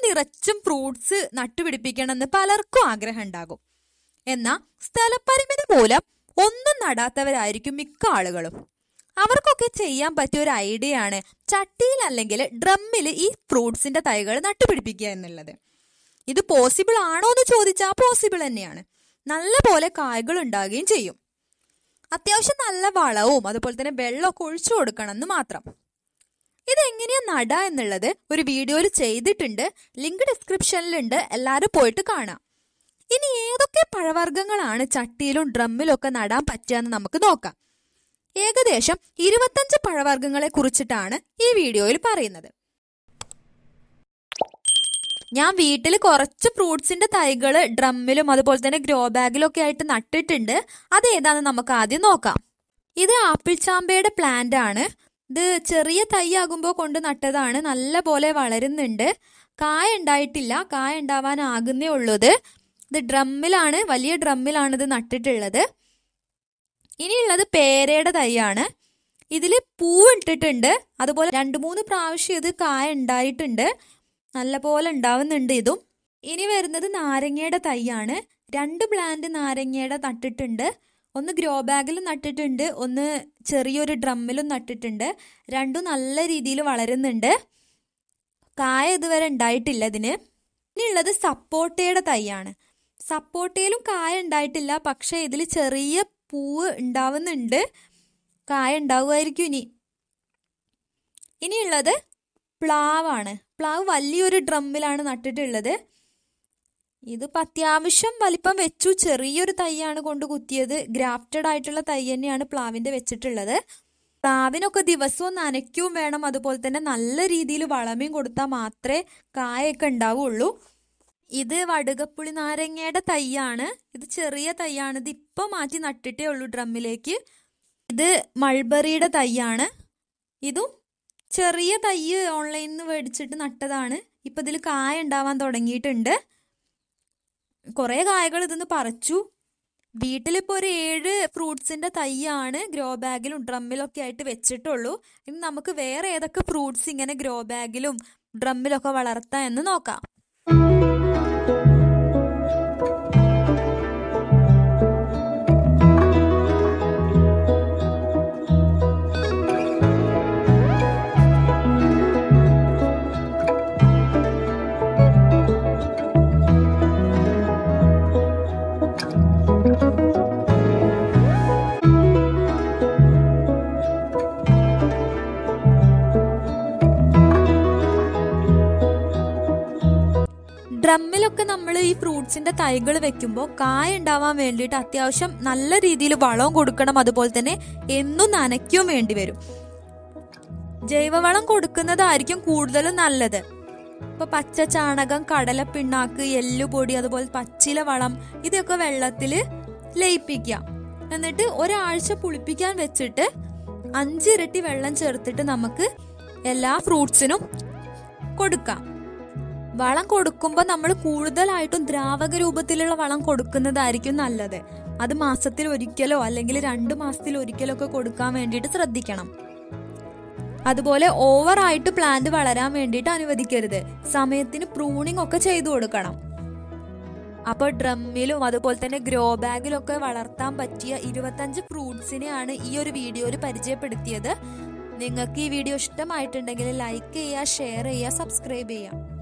നിറച്ചും ഫ്രൂട്ട്സ് നട്ടുപിടിപ്പിക്കണമെന്ന് പലർക്കും ആഗ്രഹം ഉണ്ടാകും എന്നാൽ സ്ഥലപരിമിതി മൂലം ഒന്നും നടാത്തവരായിരിക്കും മിക്ക ആളുകളും അവർക്കൊക്കെ ചെയ്യാൻ പറ്റിയ ഒരു ഐഡിയ ആണ് ചട്ടിയിൽ അല്ലെങ്കിൽ ഡ്രമ്മിൽ ഈ ഫ്രൂട്ട്സിന്റെ തൈകൾ നട്ടുപിടിപ്പിക്കുക എന്നുള്ളത് ഇത് പോസിബിൾ ആണോ എന്ന് ചോദിച്ചാൽ പോസിബിൾ തന്നെയാണ് നല്ല പോലെ കായ്കൾ ഉണ്ടാകുകയും ചെയ്യും അത്യാവശ്യം നല്ല വളവും അതുപോലെ തന്നെ വെള്ളമൊക്കെ ഒഴിച്ചു കൊടുക്കണം എന്ന് മാത്രം ഇതെങ്ങനെയാ നട എന്നുള്ളത് ഒരു വീഡിയോയിൽ ചെയ്തിട്ടുണ്ട് ലിങ്ക് ഡിസ്ക്രിപ്ഷനിലുണ്ട് എല്ലാവരും പോയിട്ട് കാണാം ഇനി ഏതൊക്കെ പഴവർഗ്ഗങ്ങളാണ് ചട്ടിയിലും ഡ്രമ്മിലും ഒക്കെ നടാൻ പറ്റുക എന്ന് നമുക്ക് നോക്കാം ഏകദേശം ഇരുപത്തഞ്ച് പഴവർഗ്ഗങ്ങളെ കുറിച്ചിട്ടാണ് ഈ വീഡിയോയിൽ പറയുന്നത് ഞാൻ വീട്ടിൽ കുറച്ച് ഫ്രൂട്ട്സിന്റെ തൈകൾ ഡ്രമ്മിലും അതുപോലെ തന്നെ ഗ്രോ ബാഗിലും ഒക്കെ ആയിട്ട് നട്ടിട്ടുണ്ട് അത് ഏതാണെന്ന് നമുക്ക് ആദ്യം നോക്കാം ഇത് ആപ്പിൾ ചാമ്പയുടെ പ്ലാന്റ് ആണ് ഇത് ചെറിയ തൈ ആകുമ്പോൾ കൊണ്ട് നട്ടതാണ് നല്ല പോലെ വളരുന്നുണ്ട് കായ ഉണ്ടായിട്ടില്ല കായ ഉണ്ടാവാനാകുന്നേ ഉള്ളൂ ഇത് ഇത് ഡ്രമ്മിലാണ് വലിയ ഡ്രമ്മിലാണ് ഇത് നട്ടിട്ടുള്ളത് ഇനിയുള്ളത് പേരയുടെ തൈയാണ് ഇതിൽ പൂവ് ഇട്ടിട്ടുണ്ട് അതുപോലെ രണ്ട് മൂന്ന് പ്രാവശ്യം ഇത് കായ ഉണ്ടായിട്ടുണ്ട് നല്ല പോലെ ഉണ്ടാവുന്നുണ്ട് ഇതും ഇനി വരുന്നത് നാരങ്ങയുടെ തൈയാണ് രണ്ട് പ്ലാന്റ് നാരങ്ങയുടെ നട്ടിട്ടുണ്ട് ഒന്ന് ഗ്രോ ബാഗിലും നട്ടിട്ടുണ്ട് ഒന്ന് ചെറിയൊരു ഡ്രമ്മിലും നട്ടിട്ടുണ്ട് രണ്ടും നല്ല രീതിയിൽ വളരുന്നുണ്ട് കായ ഇതുവരെ ഉണ്ടായിട്ടില്ല ഇതിന് ഇനിയുള്ളത് സപ്പോട്ടയുടെ തൈയാണ് സപ്പോട്ടയിലും കായ ഉണ്ടായിട്ടില്ല പക്ഷെ ഇതിൽ ചെറിയ പൂവ് ഉണ്ടാവുന്നുണ്ട് കായ ഉണ്ടാവുമായിരിക്കും ഇനി ഇനിയുള്ളത് പ്ലാവാണ് പ്ലാവ് വലിയൊരു ഡ്രമ്മിലാണ് നട്ടിട്ടുള്ളത് ഇതിപ്പോൾ അത്യാവശ്യം വലിപ്പം വെച്ചു ചെറിയൊരു തൈയാണ് കൊണ്ട് കുത്തിയത് ഗ്രാഫ്റ്റഡ് ആയിട്ടുള്ള തൈ തന്നെയാണ് പ്ലാവിന്റെ വെച്ചിട്ടുള്ളത് പ്ലാവിനൊക്കെ ദിവസവും നനയ്ക്കുകയും വേണം അതുപോലെ തന്നെ നല്ല രീതിയിൽ വളമയും കൊടുത്താൽ മാത്രമേ കായൊക്കെ ഉണ്ടാവുള്ളൂ ഇത് വടുകപ്പുളി നാരങ്ങയുടെ തൈയാണ് ഇത് ചെറിയ തൈയാണ് ഇത് ഇപ്പൊ മാറ്റി നട്ടിട്ടേ ഉള്ളൂ ഡ്രമ്മിലേക്ക് ഇത് മൾബറിയുടെ തൈയാണ് ഇതും ചെറിയ തൈ ഓൺലൈനിൽ നിന്ന് മേടിച്ചിട്ട് നട്ടതാണ് ഇപ്പൊ ഇതിൽ കായ ഉണ്ടാവാൻ തുടങ്ങിയിട്ടുണ്ട് കുറെ കായകൾ ഇതിന്ന് പറിച്ചു വീട്ടിലിപ്പോൾ ഒരു ഏഴ് ഫ്രൂട്ട്സിന്റെ തൈയാണ് ഗ്രോ ബാഗിലും ഡ്രമ്മിലും ഒക്കെ ആയിട്ട് വെച്ചിട്ടുള്ളൂ ഇനി നമുക്ക് വേറെ ഏതൊക്കെ ഫ്രൂട്ട്സ് ഇങ്ങനെ ഗ്രോ ബാഗിലും ഡ്രമ്മിലൊക്കെ വളർത്താം എന്ന് നോക്കാം ഡ്രമ്മിലൊക്കെ നമ്മൾ ഈ ഫ്രൂട്ട്സിന്റെ തൈകൾ വെക്കുമ്പോൾ കായ ഉണ്ടാവാൻ വേണ്ടിയിട്ട് അത്യാവശ്യം നല്ല രീതിയിൽ വളവും കൊടുക്കണം അതുപോലെ തന്നെ എന്നും നനയ്ക്കുകയും വേണ്ടി വരും ജൈവവളം കൊടുക്കുന്നതായിരിക്കും കൂടുതലും നല്ലത് ഇപ്പൊ പച്ച ചാണകം കടല പിണ്ണാക്ക് എല്ലുപൊടി അതുപോലെ പച്ചില വളം ഇതൊക്കെ വെള്ളത്തിൽ ലയിപ്പിക്കാം എന്നിട്ട് ഒരാഴ്ച പുളിപ്പിക്കാൻ വെച്ചിട്ട് അഞ്ചിരട്ടി വെള്ളം ചേർത്തിട്ട് നമുക്ക് എല്ലാ ഫ്രൂട്ട്സിനും കൊടുക്കാം വളം കൊടുക്കുമ്പോൾ നമ്മൾ കൂടുതലായിട്ടും ദ്രാവക രൂപത്തിലുള്ള വളം കൊടുക്കുന്നതായിരിക്കും നല്ലത് അത് മാസത്തിൽ ഒരിക്കലോ അല്ലെങ്കിൽ രണ്ട് മാസത്തിൽ ഒരിക്കലോ ഒക്കെ കൊടുക്കാൻ വേണ്ടിയിട്ട് ശ്രദ്ധിക്കണം അതുപോലെ ഓവറായിട്ട് പ്ലാന്റ് വളരാൻ വേണ്ടിയിട്ട് അനുവദിക്കരുത് സമയത്തിന് പ്രൂണിംഗ് ഒക്കെ ചെയ്തു കൊടുക്കണം അപ്പൊ ഡ്രമ്മിലും അതുപോലെ തന്നെ ഗ്രോ ബാഗിലും ഒക്കെ വളർത്താൻ പറ്റിയ ഇരുപത്തഞ്ച് ഫ്രൂട്ട്സിനെയാണ് ഈ ഒരു വീഡിയോയിൽ പരിചയപ്പെടുത്തിയത് നിങ്ങൾക്ക് ഈ വീഡിയോ ഇഷ്ടമായിട്ടുണ്ടെങ്കിൽ ലൈക്ക് ചെയ്യുക ഷെയർ ചെയ്യുക സബ്സ്ക്രൈബ് ചെയ്യുക